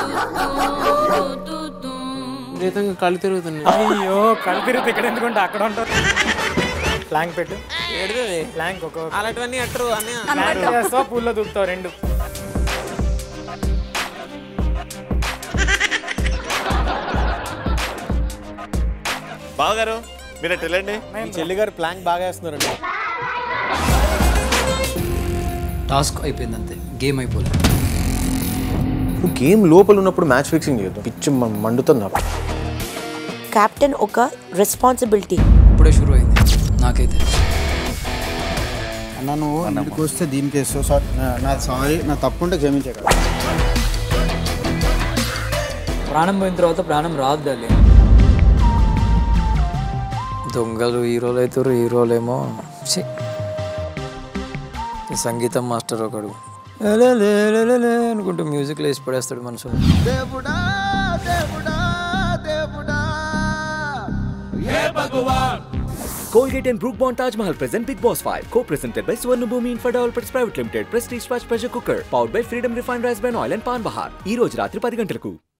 జీతంగా కళ్ళు తిరుగుతున్నాయి అయ్యో కళ్ళు తిరిగితే ఇక్కడ ఎందుకుంటే అక్కడ ఉంటారు ప్లాంక్ పెట్టు ఏడుది ప్లాంక్ ఒక అలాంటివన్నీ అంటారు అని ప్లాంక్ చేస్తావు పూల్లో దూకుతావు రెండు బావగారు మీరు అటు వెళ్ళండి మీ చెల్లి గారు ప్లాంక్ బాగా వేస్తున్నారండి టాస్క్ అయిపోయింది అంతే గేమ్ అయిపోలేదు నువ్వు గేమ్ లోపల ఉన్నప్పుడు మ్యాచ్ ఫిక్సింగ్ చేయొద్దు పిచ్చి మ- మండుతుంది నాకు కెప్టెన్ ఒక రెస్పాన్సిబిలిటీ ఇప్పుడే షురు అయింది నాకైతే అన్న నువ్వు ఇంటికి వస్తే దీనికి వేస్తావు సారీ నా సారీ నా తప్పుంటే క్షమించే కదా ప్రాణం పోయిన తర్వాత ప్రాణం రాదు డాలి దొంగలు హీరోలు అవుతారు హీరోలేమో ఛీ. ఈ సంగీతం మాస్టర్ ఒకడు లే, లే, లే, లే, లే అనుకుంటూ మ్యూజిక్ వేసి పడేస్తాడు మనుషులు దేవుడా దేవుడా దేవుడా Colgate and Brook Bond Taj Mahal present Big Boss 5, co-presented by Swarna Bhumi Infra Developers Private Limited, Prestige Watch Pressure Cooker, powered by Freedom Refined Rice Bran Oil and Pan Bahar. ఈ రోజు రాత్రి పది గంటలకు